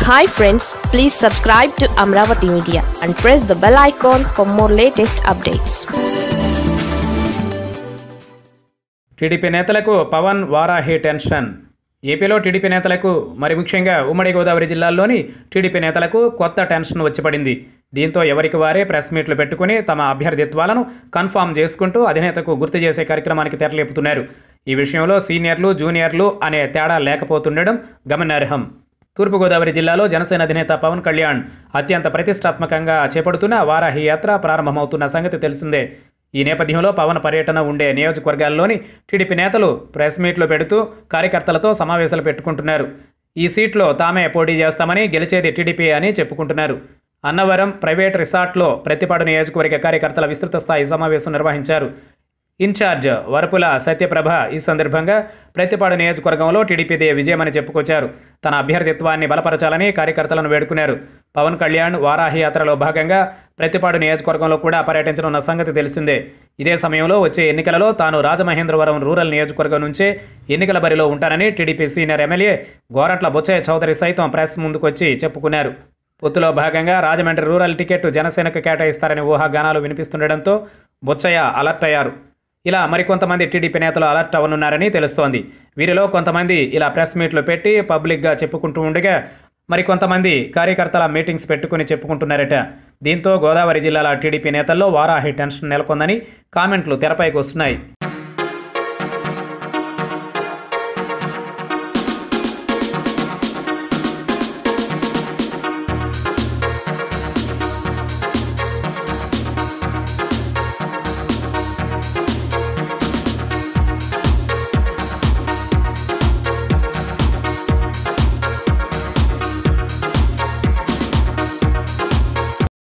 hi friends please subscribe to Amaravati media and press the bell icon for more latest updates TDP నేతలకు Pawan Varahi tension ఏపీలో TDP నేతలకు మరి ముఖ్యంగా ఉమ్మడి గోదావరి జిల్లాల్లోని టీడీపీ నేతలకు కొత్త టెన్షన్ వచ్చి పడింది దీంతో ఎవరికి వారే ప్రెస్ మీట్లు పెట్టుకుని తమ అభ్యర్థిత్వాలను కన్ఫామ్ చేసుకుంటూ అధినేతకు గుర్తు చేసే కార్యక్రమానికి తెరలేపుతున్నారు ఈ విషయంలో సీనియర్లు జూనియర్లు అనే తేడా లేకపోతుండడం గమనార్హం తూర్పుగోదావరి జిల్లాలో జనసేన అధినేత పవన్ కళ్యాణ్ అత్యంత ప్రతిష్టాత్మకంగా చేపడుతున్న వారాహి యాత్ర ప్రారంభమవుతున్న సంగతి తెలిసిందే ఈ నేపథ్యంలో పవన్ పర్యటన ఉండే నియోజకవర్గాల్లోని టీడీపీ నేతలు ప్రెస్ మీట్లు పెడుతూ కార్యకర్తలతో సమావేశాలు పెట్టుకుంటున్నారు ఈ సీట్లో తామే పోటీ చేస్తామని గెలిచేది టీడీపీ అని చెప్పుకుంటున్నారు అన్నవరం ప్రైవేట్ రిసార్ట్లో ప్రతిపాడు నియోజకవర్గ కార్యకర్తల విస్తృత స్థాయి సమావేశం నిర్వహించారు ఇన్ఛార్జ్ వరపుల సత్యప్రభ ఈ సందర్భంగా ప్రతిపాడు నియోజకవర్గంలో టీడీపీదే విజయమని చెప్పుకొచ్చారు తన అభ్యర్థిత్వాన్ని బలపరచాలని కార్యకర్తలను వేడుకున్నారు పవన్ కళ్యాణ్ వారాహి యాత్రలో భాగంగా ప్రతిపాడు నియోజకవర్గంలో కూడా పర్యటించనున్న సంగతి తెలిసిందే ఇదే సమయంలో వచ్చే ఎన్నికలలో తాను రాజమహేంద్రవరం రూరల్ నియోజకవర్గం నుంచే ఎన్నికల బరిలో ఉంటానని TDP senior MLA Gorantla Butchaiah Chowdary సైతం ప్రెస్ ముందుకొచ్చి చెప్పుకున్నారు పొత్తులో భాగంగా రాజమండ్రి రూరల్ టికెట్ జనసేనకు కేటాయిస్తారని ఊహాగానాలు వినిపిస్తుండటంతో బుచ్చయ్య అలర్ట్ అయ్యారు ఇలా మరికొంతమంది టీడీపీ నేతలు అలర్ట్ అవ్వనున్నారని తెలుస్తోంది వీరిలో కొంతమంది ఇలా ప్రెస్ మీట్లు పెట్టి పబ్లిక్గా చెప్పుకుంటూ ఉండగా మరికొంతమంది కార్యకర్తల మీటింగ్స్ పెట్టుకుని చెప్పుకుంటున్నారట దీంతో గోదావరి జిల్లాల టీడీపీ నేతల్లో వారాహి టెన్షన్ నెలకొందని కామెంట్లు తెరపైకి వస్తున్నాయి